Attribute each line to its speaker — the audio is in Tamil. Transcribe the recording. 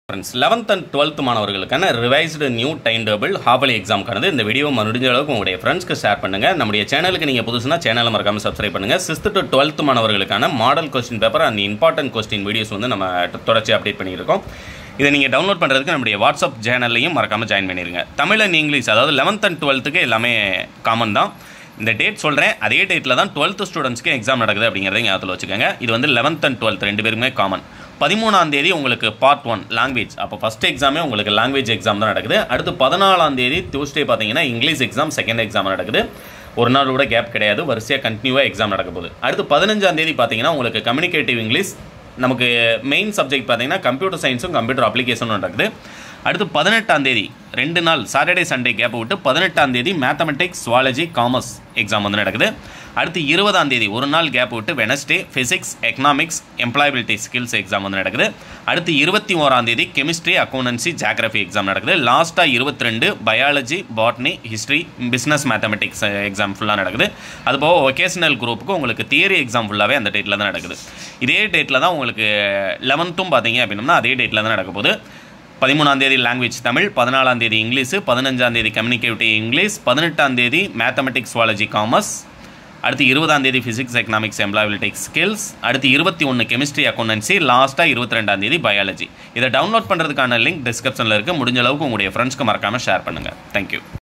Speaker 1: ஃப்ரெண்ட்ஸ் லெவன்த் அண்ட் டுவெல்த் மாணவர்களுக்கான ரிவைஸ்டு நியூ டைம் டேபிள் ஹாபலி எக்ஸாம்க்கானது இந்த வீடியோ முடிஞ்ச அளவுக்கு உங்களுடைய ஃப்ரெண்ட்ஸ்க்கு ஷேர் பண்ணுங்க நம்முடைய சேனலுக்கு நீங்கள் புதுசுனா சேனலை மறக்காம சப்ஸ்கிரைப் பண்ணுங்க சிக்ஸ்த் டு டுவெல்த் மாணவர்களுக்கான model question paper and important question videos வந்து நம்ம தொடர்ச்சி அப்டேட் பண்ணியிருக்கோம் இதை நீங்கள் டவுன்லோட் பண்ணுறதுக்கு நம்முடைய வாட்ஸ்அப் சேனல்லையும் மறக்காமல் ஜாயின் பண்ணிடுங்க தமிழ் அண்ட் இங்கிலீஷ் அதாவது லெவன்த் அண்ட் டுவெல்த்துக்கு எல்லாமே காமன் தான் இந்த டேட் சொல்கிறேன் அதே டேட்டில் தான் டுவெல்த் ஸ்டூடெண்ட்ஸ்க்கு எக்ஸாம் நடக்குது அப்படிங்கிறத ஞாபகத்தில் வச்சுக்கோங்க இது வந்து லெவன்த் அண்ட் டுவெல்த் ரெண்டு பேருமே காமன் பதிமூணாம் தேதி உங்களுக்கு பார்ட் ஒன் லாங்குவேஜ் அப்போ ஃபஸ்ட் எக்ஸாமே உங்களுக்கு லாங்குவேஜ் எக்ஸாம் தான் நடக்குது அடுத்து பதினாலாம் தேதி டியூஸ்டே பார்த்தீங்கன்னா இங்கிலீஷ் எக்ஸாம் செகண்ட் எக்ஸாம் நடக்குது ஒரு நாள் கூட கேப் கிடையாது வரிசையாக கண்டினியூவாக எக்ஸாம் நடக்க போகுது அடுத்து பதினஞ்சாம் தேதி பார்த்தீங்கன்னா உங்களுக்கு கம்யூனிகேட்டிவ் இங்கிலீஷ் நமக்கு மெயின் சப்ஜெக்ட் பார்த்தீங்கன்னா கம்ப்யூட்டர் சயின்ஸும் கம்ப்யூட்டர் அப்ளிகேஷனும் நடக்குது அடுத்து பதினெட்டாம் தேதி ரெண்டு நாள் சாட்டர்டே சண்டே கேப் விட்டு பதினெட்டாம் தேதி மேத்தமெட்டிக்ஸ் சுவாலஜி காமர்ஸ் எக்ஸாம் வந்து நடக்குது அடுத்து இருபதாம் தேதி ஒரு நாள் கேப் விட்டு Wednesday physics economics employability skills exam வந்து நடக்குது அடுத்து இருபத்தி ஓராம் தேதி கெமிஸ்ட்ரி அக்கௌண்டன்சி ஜாகிரபி எக்ஸாம் நடக்குது லாஸ்ட்டாக இருபத்தி ரெண்டு biology botany history business mathematics exam ஃபுல்லாக நடக்குது அதுபோக ஒகேஷனல் குரூப்புக்கு உங்களுக்கு தியரி எக்ஸாம் ஃபுல்லாகவே அந்த டேட்டில் தான் நடக்குது இதே டேட்டில் தான் உங்களுக்கு லெவன்த்தும் பார்த்தீங்க அப்படின்னம்னா அதே டேட்டில் தான் நடக்க போகுது பதிமூணாம் தேதி லாங்குவேஜ் தமிழ் பதினாலாம் தேதி இங்கிலீஷு பதினஞ்சாம் தேதி கம்யூனிகேட்டிவ் இங்கிலீஷ் பதினெட்டாம் தேதி மேத்தமெட்டிக்ஸ் சுவாலஜி காமர்ஸ் அடுத்து இருபதாம் தேதி ஃபிசிக்ஸ் எக்கனாமிக்ஸ் எம்ப்ளாயபிலிட்டி ஸ்கில்ஸ் அடுத்து இருபத்தி ஒன்று கெமிஸ்ட்ரி அக்கௌண்டன்சி லாஸ்ட்டாக இருபத்தி ரெண்டாம் தேதி பயாலஜி இதை டவுன்லோட் பண்ணுறதுக்கான லிங்க் டிஸ்கிரிப்ஷனில் இருக்குது முடிஞ்ச அளவுக்கு உங்களுடைய ஃப்ரெண்ட்ஸ்க்கு மறக்காமல் ஷேர் பண்ணுங்கள் தேங்க்யூ